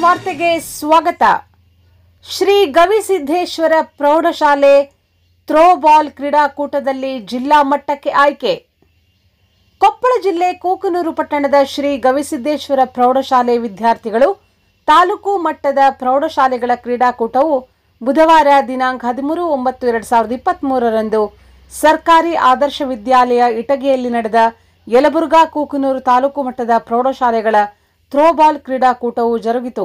ವಾರ್ತೆಗೆ ಸ್ವಾಗತ ಶ್ರೀ ಗವಿಸಿದ್ದೇಶ್ವರ ಪ್ರೌಢಶಾಲೆ ಥ್ರೋಬಾಲ್ ಕ್ರೀಡಾಕೂಟದಲ್ಲಿ ಜಿಲ್ಲಾ ಮಟ್ಟಕ್ಕೆ ಆಯ್ಕೆ ಕೊಪ್ಪಳ ಜಿಲ್ಲೆ ಕೂಕನೂರು ಪಟ್ಟಣದ ಶ್ರೀ ಗವಿಸಿದ್ದೇಶ್ವರ ಪ್ರೌಢಶಾಲೆ ವಿದ್ಯಾರ್ಥಿಗಳು ತಾಲೂಕು ಮಟ್ಟದ ಪ್ರೌಢಶಾಲೆಗಳ ಕ್ರೀಡಾಕೂಟವು ಬುಧವಾರ ದಿನಾಂಕ ಹದಿಮೂರು ಒಂಬತ್ತು ಎರಡು ಸಾವಿರದ ಇಪ್ಪತ್ತ್ಮೂರರಂದು ಸರ್ಕಾರಿ ಆದರ್ಶ ವಿದ್ಯಾಲಯ ಇಟಗಿಯಲ್ಲಿ ನಡೆದ ಯಲಬುರ್ಗಾ ಕೂಕನೂರು ತಾಲೂಕು ಮಟ್ಟದ ಪ್ರೌಢಶಾಲೆಗಳ ಥ್ರೋಬಾಲ್ ಕ್ರೀಡಾಕೂಟವು ಜರುಗಿತು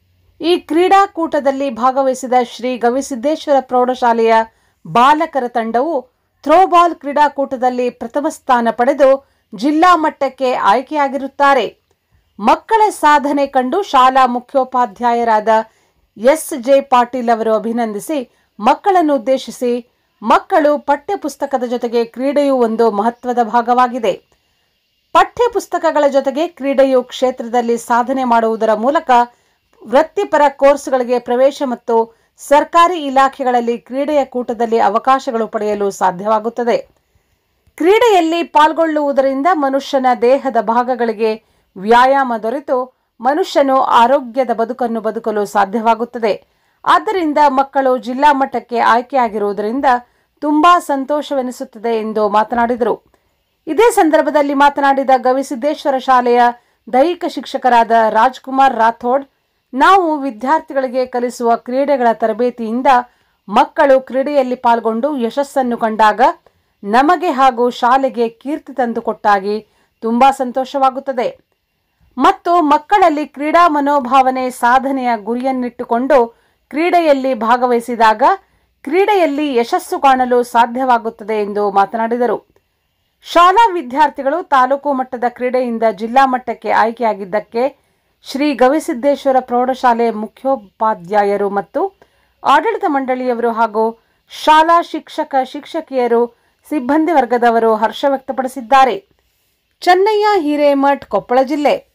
ಈ ಕ್ರೀಡಾಕೂಟದಲ್ಲಿ ಭಾಗವಹಿಸಿದ ಶ್ರೀ ಗವಿಸಿದ್ದೇಶ್ವರ ಪ್ರೌಢಶಾಲೆಯ ಬಾಲಕರ ತಂಡವು ಥ್ರೋಬಾಲ್ ಕ್ರೀಡಾಕೂಟದಲ್ಲಿ ಪ್ರಥಮ ಸ್ಥಾನ ಪಡೆದು ಜಿಲ್ಲಾ ಮಟ್ಟಕ್ಕೆ ಆಯ್ಕೆಯಾಗಿರುತ್ತಾರೆ ಮಕ್ಕಳ ಸಾಧನೆ ಕಂಡು ಶಾಲಾ ಮುಖ್ಯೋಪಾಧ್ಯಾಯರಾದ ಎಸ್ ಜೆ ಪಾಟೀಲ್ ಅವರು ಅಭಿನಂದಿಸಿ ಮಕ್ಕಳನ್ನು ಉದ್ದೇಶಿಸಿ ಮಕ್ಕಳು ಪಠ್ಯ ಪುಸ್ತಕದ ಜೊತೆಗೆ ಕ್ರೀಡೆಯು ಒಂದು ಮಹತ್ವದ ಭಾಗವಾಗಿದೆ ಪಠ್ಯ ಪುಸ್ತಕಗಳ ಜೊತೆಗೆ ಕ್ರೀಡೆಯು ಕ್ಷೇತ್ರದಲ್ಲಿ ಸಾಧನೆ ಮಾಡುವುದರ ಮೂಲಕ ವೃತ್ತಿಪರ ಕೋರ್ಸ್ಗಳಿಗೆ ಪ್ರವೇಶ ಮತ್ತು ಸರ್ಕಾರಿ ಇಲಾಖೆಗಳಲ್ಲಿ ಕ್ರೀಡೆಯ ಕೂಟದಲ್ಲಿ ಅವಕಾಶಗಳು ಪಡೆಯಲು ಸಾಧ್ಯವಾಗುತ್ತದೆ ಕ್ರೀಡೆಯಲ್ಲಿ ಪಾಲ್ಗೊಳ್ಳುವುದರಿಂದ ಮನುಷ್ಯನ ದೇಹದ ಭಾಗಗಳಿಗೆ ವ್ಯಾಯಾಮ ದೊರೆತು ಮನುಷ್ಯನು ಆರೋಗ್ಯದ ಬದುಕನ್ನು ಬದುಕಲು ಸಾಧ್ಯವಾಗುತ್ತದೆ ಆದ್ದರಿಂದ ಮಕ್ಕಳು ಜಿಲ್ಲಾ ಮಟ್ಟಕ್ಕೆ ಆಯ್ಕೆಯಾಗಿರುವುದರಿಂದ ತುಂಬಾ ಸಂತೋಷವೆನಿಸುತ್ತದೆ ಎಂದು ಮಾತನಾಡಿದರು ಇದೇ ಸಂದರ್ಭದಲ್ಲಿ ಮಾತನಾಡಿದ ಗವಿಸಿದ್ದೇಶ್ವರ ಶಾಲೆಯ ದೈಹಿಕ ಶಿಕ್ಷಕರಾದ ರಾಜ್ಕುಮಾರ್ ರಾಥೋಡ್ ನಾವು ವಿದ್ಯಾರ್ಥಿಗಳಿಗೆ ಕಲಿಸುವ ಕ್ರೀಡೆಗಳ ತರಬೇತಿಯಿಂದ ಮಕ್ಕಳು ಕ್ರೀಡೆಯಲ್ಲಿ ಪಾಲ್ಗೊಂಡು ಯಶಸ್ಸನ್ನು ಕಂಡಾಗ ನಮಗೆ ಹಾಗೂ ಶಾಲೆಗೆ ಕೀರ್ತಿ ತಂದುಕೊಟ್ಟಾಗಿ ತುಂಬಾ ಸಂತೋಷವಾಗುತ್ತದೆ ಮತ್ತು ಮಕ್ಕಳಲ್ಲಿ ಕ್ರೀಡಾ ಮನೋಭಾವನೆ ಸಾಧನೆಯ ಗುರಿಯನ್ನಿಟ್ಟುಕೊಂಡು ಕ್ರೀಡೆಯಲ್ಲಿ ಭಾಗವಹಿಸಿದಾಗ ಕ್ರೀಡೆಯಲ್ಲಿ ಯಶಸ್ಸು ಕಾಣಲು ಸಾಧ್ಯವಾಗುತ್ತದೆ ಎಂದು ಮಾತನಾಡಿದರು ಶಾಲಾ ವಿದ್ಯಾರ್ಥಿಗಳು ತಾಲೂಕು ಮಟ್ಟದ ಕ್ರೀಡೆಯಿಂದ ಜಿಲ್ಲಾ ಮಟ್ಟಕ್ಕೆ ಆಯ್ಕೆಯಾಗಿದ್ದಕ್ಕೆ ಶ್ರೀ ಗವಿಸಿದ್ದೇಶ್ವರ ಪ್ರೌಢಶಾಲೆ ಮುಖ್ಯೋಪಾಧ್ಯಾಯರು ಮತ್ತು ಆಡಳಿತ ಮಂಡಳಿಯವರು ಹಾಗೂ ಶಾಲಾ ಶಿಕ್ಷಕ ಶಿಕ್ಷಕಿಯರು ಸಿಬ್ಬಂದಿ ವರ್ಗದವರು ಹರ್ಷ ವ್ಯಕ್ತಪಡಿಸಿದ್ದಾರೆ ಚೆನ್ನಯ್ಯ ಹಿರೇಮಠ್ ಕೊಪ್ಪಳ ಜಿಲ್ಲೆ